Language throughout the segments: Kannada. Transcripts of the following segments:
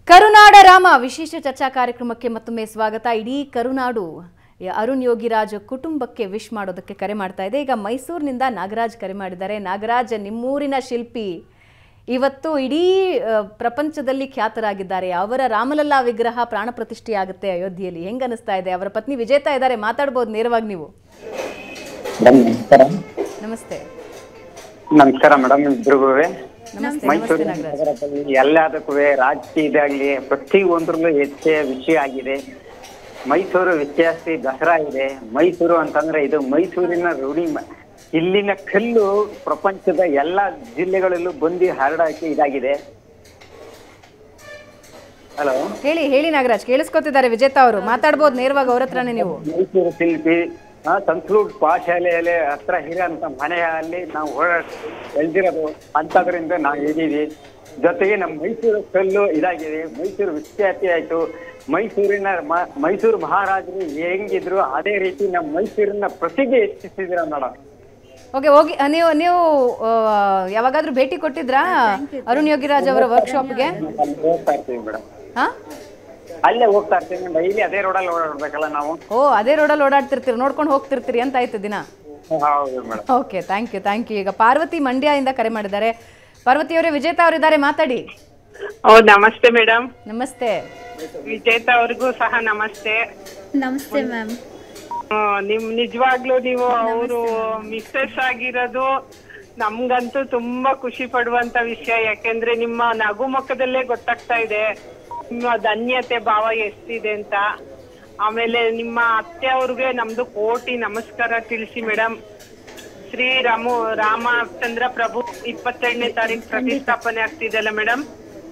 ಕರುನಾಡ ರಾಮ ವಿಶೇಷ ಚರ್ಚಾ ಕಾರ್ಯಕ್ರಮಕ್ಕೆ ಮತ್ತೊಮ್ಮೆ ಸ್ವಾಗತ ಇಡೀ ಕರುನಾಡು ಯ- ಅರುಣ್ ಯೋಗಿರಾಜ್ ಕುಟುಂಬಕ್ಕೆ ವಿಶ್ ಮಾಡೋದಕ್ಕೆ ಕರೆ ಮಾಡ್ತಾ ಇದೆ ಈಗ ಮೈಸೂರಿನಿಂದ ನಾಗರಾಜ್ ಕರೆ ಮಾಡಿದ್ದಾರೆ ನಾಗರಾಜ್ ನಿಮ್ಮೂರಿನ ಶಿಲ್ಪಿ ಇವತ್ತು ಇಡೀ ಆ, ಪ್ರಪಂಚದಲ್ಲಿ ಖ್ಯಾತರಾಗಿದ್ದಾರೆ ಅವರ ರಾಮಲಲ್ಲಾ ವಿಗ್ರಹ ಪ್ರಾಣ ಪ್ರತಿಷ್ಠೆಯಾಗುತ್ತೆ ಅಯೋಧ್ಯೆಯಲ್ಲಿ ಹೆಂಗ್ ಅನಿಸ್ತಾ ಇದೆ ಅವರ ಪತ್ನಿ ವಿಜೇತಾ ಇದ್ದಾರೆ ಮಾತಾಡ್ಬೋದು ನೇರವಾಗಿ ನೀವು ಮೇಡಮ್ ನಮಸ್ಕಾರ ನಮಸ್ತೆ ನಮಸ್ಕಾರ ಮೇಡಮ್ ಇಬ್ರಿಗೂ ನಮಸ್ತೆ ನಮಸ್ತೆ ಮೈಸೂರಿನ ನಾಗರಾಜ್ ನಗರದಲ್ಲಿ ಎಲ್ಲದಕ್ಕೂ ರಾಜಕೀಯದಾಗ್ಲಿ ಪ್ರತಿ ಒಂದ್ರಲ್ಲೂ ಹೆಚ್ಚೆ ವಿಷಯ ಆಗಿದೆ ಮೈಸೂರು ವಿದ್ಯಾರ್ಥಿ ದಸರಾ ಇದೆ ಮೈಸೂರು ಅಂತಂದ್ರೆ ಇದು ಮೈಸೂರಿನ ರೂಢಿ ಮ- ಇಲ್ಲಿನ ಕಲ್ಲು ಪ್ರಪಂಚದ ಎಲ್ಲಾ ಜಿಲ್ಲೆಗಳಲ್ಲೂ ಬಂದು ಹರಡಾಕಿ ಇದಾಗಿದೆ ಹಲೋ ಹೇಳಿ ಹೇಳಿ ನಾಗರಾಜ್ ಕೇಳಿಸ್ಕೊತಿದ್ದಾರೆ ವಿಜೇತಾ ಅವರು ಮಾತಾಡ್ಬೋದು ನೇರವಾಗಿ ಅವ್ರ ಹತ್ರನೇ ನೀವು ಮೈಸೂರು ಶಿಲ್ಪಿ ಆ, ಸಂಸ್ಕೃತ್ ಪಾಠಶಾಲೆಯಲ್ಲಿ ಹತ್ರ ಇರೋಂಥ ಮನೆಯಲ್ಲಿ ನಾವು ಓಡಾಡ್ ಬೆಳೆದಿರೋದು ಅಂಥದ್ರಿಂದ ನಾವು ಇದೀವಿ ಜೊತೆಗೆ ನಮ್ಮ ಮೈಸೂರು ಕಲ್ಲು ಇದಾಗಿದೆ ಮೈಸೂರು ವಿಖ್ಯಾತಿ ಆಯ್ತು ಮೈಸೂರಿನ ಮ- ಮೈಸೂರು ಮಹಾರಾಜರು ಹೆಂಗಿದ್ರು ಅದೇ ರೀತಿ ನಮ್ಮ ಮೈಸೂರಿನ ಪ್ರಸಿದ್ಧಿ ಹೆಚ್ಚಿಸಿದಿರ ಮೇಡಮ್ ಓಕೆ ಹೋಗಿ ಆ, ನೀವು ನೀವು ಆ, ಯಾವಾಗಾದ್ರೂ ಭೇಟಿ ಕೊಟ್ಟಿದ್ರಾ ಅರುಣ್ ಯೋಗಿರಾಜ್ ಅವರ ವರ್ಕ್ಶಾಪ್ಗೆ ಅಲ್ಲಿ ಹೋಗ್ತಾ ಇರ್ತೀವಿ ಮೇಡಮ್ ಹಾ ಅಲ್ಲೇ ಹೋಗ್ತಾ ಇರ್ತೀವಿ ಡೈಲಿ ಅದೇ ರೋಡಲ್ಲಿ ಓಡಾಡ್ಬೇಕಲ್ಲ ನಾವು ಓ ಅದೇ ರೋಡಲ್ಲಿ ಓಡಾಡ್ತಿರ್ತೀರಿ ನೋಡ್ಕೊಂಡು ಹೋಗ್ತಿರ್ತೀರಿ ಅಂತ ಆಯ್ತು ದಿನ ಹೌದು madam okay thank you thank you ಈಗ ಪಾರ್ವತಿ ಮಂಡ್ಯದಿಂದ ಕರೆ ಮಾಡಿದ್ದಾರೆ ಪಾರ್ವತಿ ಅವರೇ ವಿಜೇತಾ ಅವರಿದ್ದಾರೆ ಮಾತಾಡಿ ಓ ನಮಸ್ತೆ ಮೇಡಮ್ ನಮಸ್ತೆ ವಿಜೇತಾ ಅವ್ರಿಗೂ ಸಹ ನಮಸ್ತೆ ನಮಸ್ತೆ ಮ್ಯಾಮ್ ಆ, ನಿಮ್ ನಿಜವಾಗ್ಲೂ ನೀವು ಅವರು ಮಿಸ್ಸಸ್ ಆಗಿರೋದು ನಮ್ಗಂತೂ ತುಂಬಾ ಖುಷಿ ಪಡುವಂತ ವಿಷಯ ಯಾಕೆಂದ್ರೆ ನಿಮ್ಮ ನಗು ಮುಖದಲ್ಲೇ ಗೊತ್ತಾಗ್ತಾ ಇದೆ ನಿಮ್ಮ ಧನ್ಯತೆ ಭಾವ ಎಷ್ಟಿದೆ ಅಂತ ಆಮೇಲೆ ನಿಮ್ಮ ಅತ್ತೆ ಅವ್ರಿಗೆ ನಮ್ದು ಕೋಟಿ ನಮಸ್ಕಾರ ತಿಳಿಸಿ ಮೇಡಮ್ ಶ್ರೀ ರಾಮು ರಾಮಚಂದ್ರ ಪ್ರಭು ಇಪ್ಪತ್ತೆರಡನೇ ತಾರೀಕು ಪ್ರತಿಷ್ಠಾಪನೆ ಆಗ್ತಿದೆಯಲ್ಲ ಮೇಡಮ್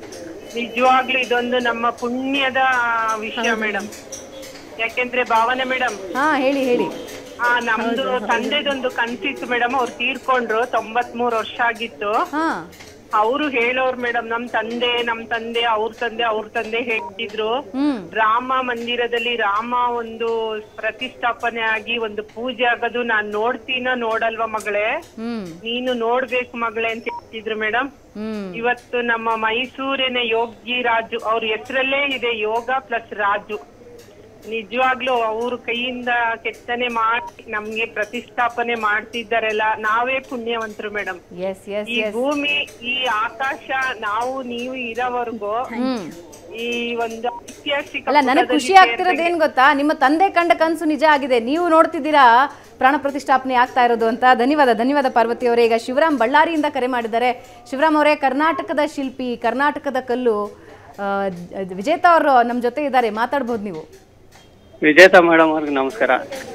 ನಿಜವಾಗ್ಲೂ ಇದೊಂದು ನಮ್ಮ ಪುಣ್ಯದ ವಿಷಯ ಮೇಡಮ್ ಯಾಕೆಂದ್ರೆ ಭಾವನೆ ಮೇಡಮ್ ಹಾ ಹೇಳಿ ಹೇಳಿ ಆ ನಮ್ದು ತಂದೆದೊಂದು ಕನ್ಸಿತ್ತು ಮೇಡಮ್ ಅವ್ರು ತೀರ್ಕೊಂಡ್ರು ತೊಂಬತ್ ಮೂರ್ ವರ್ಷ ಆಗಿತ್ತು ಹಾ ಅವರು ಹೇಳೋರು ಮೇಡಮ್ ನಮ್ ತಂದೆ ನಮ್ ತಂದೆ ಅವ್ರ ತಂದೆ ಅವ್ರ ತಂದೆ ಹೇಳ್ತಿದ್ರು ಹ್ಮ್ ರಾಮ ಮಂದಿರದಲ್ಲಿ ರಾಮ ಒಂದು ಪ್ರತಿಷ್ಠಾಪನೆ ಆಗಿ ಒಂದು ಪೂಜೆ ಆಗೋದು ನಾನ್ ನೋಡ್ತೀನೋ ನೋಡಲ್ವಾ ಮಗಳೇ ಹ್ಮ್ ನೀನು ನೋಡ್ಬೇಕು ಮಗಳೇ ಅಂತ ಹೇಳ್ತಿದ್ರು ಮೇಡಮ್ ಹ್ಮ್ ಇವತ್ತು ನಮ್ಮ ಮೈಸೂರಿನ ಯೋಗಿ ರಾಜು ಅವ್ರ ಹೆಸರಲ್ಲೇ ಇದೆ ಯೋಗ ಪ್ಲಸ್ ರಾಜು ನಿಜವಾಗ್ಲೂ ಅವ್ರ ಕೈಯಿಂದ ಕೆತ್ತನೆ ಮಾಡಿ ನಮ್ಗೆ ಪ್ರತಿಷ್ಠಾಪನೆ ಮಾಡ್ತಿದ್ದಾರಲ್ಲ ನಾವೇ ಪುಣ್ಯವಂತರು ಮೇಡಮ್ ಎಸ್ ಎಸ್ ಈ ಎಸ್ ಭೂಮಿ ಈ ಆಕಾಶ ನಾವು ನೀವು ಇರೋವರೆಗೂ ಹ್ಮ್ ಈ ಒಂದು ಐತಿಹಾಸಿಕ ಅಲ್ಲ ನನಗೆ ಪುಟದಲ್ಲಿ ಖುಷಿ ಆಗ್ತಿರೋದು ಏನ್ ಗೊತ್ತಾ ನಿಮ್ಮ ತಂದೆ ಕಂಡ ಕನಸು ನಿಜ ಆಗಿದೆ ನೀವು ನೋಡ್ತಿದ್ದೀರಾ ಪ್ರಾಣ ಪ್ರತಿಷ್ಠಾಪನೆ ಆಗ್ತಾ ಇರೋದು ಅಂತ ಧನ್ಯವಾದ ಧನ್ಯವಾದ ಪಾರ್ವತಿ ಅವರೇ ಈಗ ಶಿವರಾಮ್ ಬಳ್ಳಾರಿಯಿಂದ ಕರೆ ಮಾಡಿದ್ದಾರೆ ಶಿವರಾಮ್ ಅವರೇ ಕರ್ನಾಟಕದ ಶಿಲ್ಪಿ ಕರ್ನಾಟಕದ ಕಲ್ಲು ಆ, ವಿಜೇತಾ ಅವರು ನಮ್ಮ ಜೊತೆ ಇದ್ದಾರೆ ಮಾತಾಡ್ಬೋದು ನೀವು ವಿಜೇತಾ ಮೇಡಮ್ ಅವ್ರಿಗೆ ನಮಸ್ಕಾರ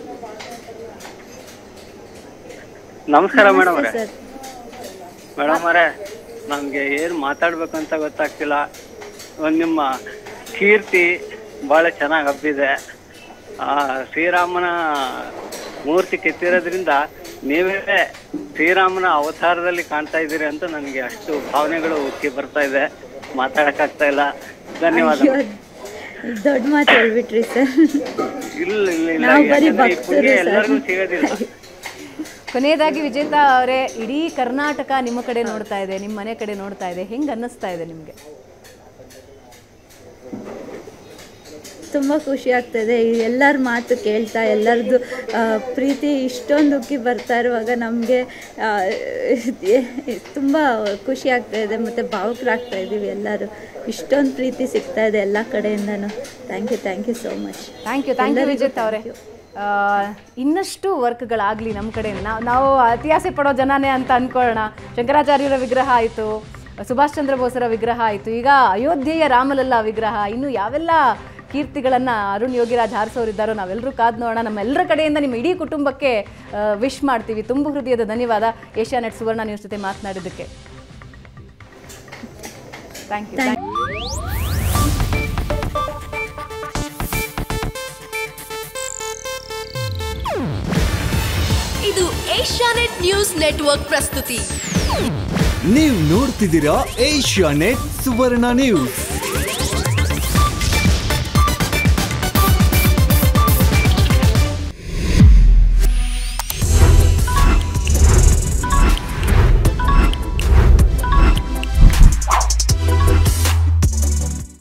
ನಮಸ್ಕಾರ ಮೇಡಮ್ ಅವರೇ ಸರ್ ಮೇಡಮ್ ಅವರೇ ನಮಗೆ ಏನು ಮಾತಾಡ್ಬೇಕಂತ ಗೊತ್ತಾಗ್ತಿಲ್ಲ ಒಂದು ನಿಮ್ಮ ಕೀರ್ತಿ ಭಾಳ ಚೆನ್ನಾಗಿ ಹಬ್ಬಿದೆ ಆ, ಶ್ರೀರಾಮನ ಮೂರ್ತಿ ಕೆತ್ತಿರೋದ್ರಿಂದ ನೀವೇ ಶ್ರೀರಾಮನ ಅವತಾರದಲ್ಲಿ ಕಾಣ್ತಾ ಇದ್ದೀರಿ ಅಂತ ನನಗೆ ಅಷ್ಟು ಭಾವನೆಗಳು ಉಕ್ಕಿ ಬರ್ತಾ ಇದೆ ಮಾತಾಡಕ್ಕಾಗ್ತಾ ಇಲ್ಲ ಧನ್ಯವಾದ ಅಯ್ಯೋ ದೊಡ್ಡ ಮಾತು ಹೇಳ್ಬಿಟ್ರಿ ಸರ್ ಇಲ್ಲ ಇಲ್ಲ ಇಲ್ಲ ನಾವು ಬರೀ ಯಾಕಂದ್ರೆ ಈ ಭಕ್ತರು ಪುಣ್ಯ ಸರ್. ಎಲ್ಲರಿಗೂ ಸಿಗೋದಿಲ್ಲ ಕೊನೆಯದಾಗಿ ವಿಜೇತಾ ಅವರೇ ಇಡೀ ಕರ್ನಾಟಕ ನಿಮ್ಮ ಕಡೆ ನೋಡ್ತಾ ಇದೆ ನಿಮ್ಮ ಮನೆ ಕಡೆ ನೋಡ್ತಾ ಇದೆ ಹೆಂಗ್ ಅನ್ನಿಸ್ತಾ ಇದೆ ನಿಮ್ಗೆ ತುಂಬ ಖುಷಿ ಆಗ್ತದೆ ಎಲ್ಲರ ಮಾತು ಕೇಳ್ತಾ ಎಲ್ಲರದ್ದು ಪ್ರೀತಿ ಇಷ್ಟೊಂದು ಉಕ್ಕಿ ಬರ್ತಾ ಇರುವಾಗ ನಮಗೆ ತುಂಬ ಖುಷಿ ಆಗ್ತಾ ಇದೆ ಮತ್ತು ಭಾವುಕರಾಗ್ತಾ ಇದ್ದೀವಿ ಎಲ್ಲರೂ ಇಷ್ಟೊಂದು ಪ್ರೀತಿ ಸಿಗ್ತಾ ಇದೆ ಎಲ್ಲ ಕಡೆಯಿಂದನೂ thank you thank you so much thank you thank you Vijetha ಅವರೇ ಇನ್ನಷ್ಟು ವರ್ಕ್ಗಳಾಗಲಿ ನಮ್ಮ ಕಡೆ ನಾವು ನಾವು ಅತಿಯಾಸೆ ಪಡೋ ಜನನೇ ಅಂತ ಅನ್ಕೊಳ್ಳೋಣ ಶಂಕರಾಚಾರ್ಯರ ವಿಗ್ರಹ ಆಯಿತು ಸುಭಾಷ್ ಚಂದ್ರ ಬೋಸರ ವಿಗ್ರಹ ಆಯಿತು ಈಗ ಅಯೋಧ್ಯೆಯ ರಾಮಲಲ್ಲಾ ವಿಗ್ರಹ ಇನ್ನು ಯಾವೆಲ್ಲ ಕೀರ್ತಿಗಳನ್ನು ಅರುಣ್ ಯೋಗಿರಾಜ್ ಹಾರಿಸೋರಿದ್ದಾರೋ ನಾವೆಲ್ಲರೂ ಕಾದ್ ನೋಡೋಣ ನಮ್ಮೆಲ್ಲರ ಕಡೆಯಿಂದ ನಿಮ್ಮ ಇಡೀ ಕುಟುಂಬಕ್ಕೆ ವಿಶ್ ಮಾಡ್ತೀವಿ ತುಂಬ ಹೃದಯದ ಧನ್ಯವಾದ ಏಷ್ಯಾನೆಟ್ ಸುವರ್ಣ ನ್ಯೂಸ್ ಜೊತೆ ಮಾತನಾಡಿದ್ದಕ್ಕೆ ಥ್ಯಾಂಕ್ ಯು ಥ್ಯಾಂಕ್ ಇದು ಏಷ್ಯಾನೆಟ್ ನ್ಯೂಸ್ ನೆಟ್ವರ್ಕ್ ಪ್ರಸ್ತುತಿ ನೀವು ನೋಡ್ತಿದ್ದೀರಾ ಏಷ್ಯಾ ನೆಟ್ ಸುವರ್ಣ ನ್ಯೂಸ್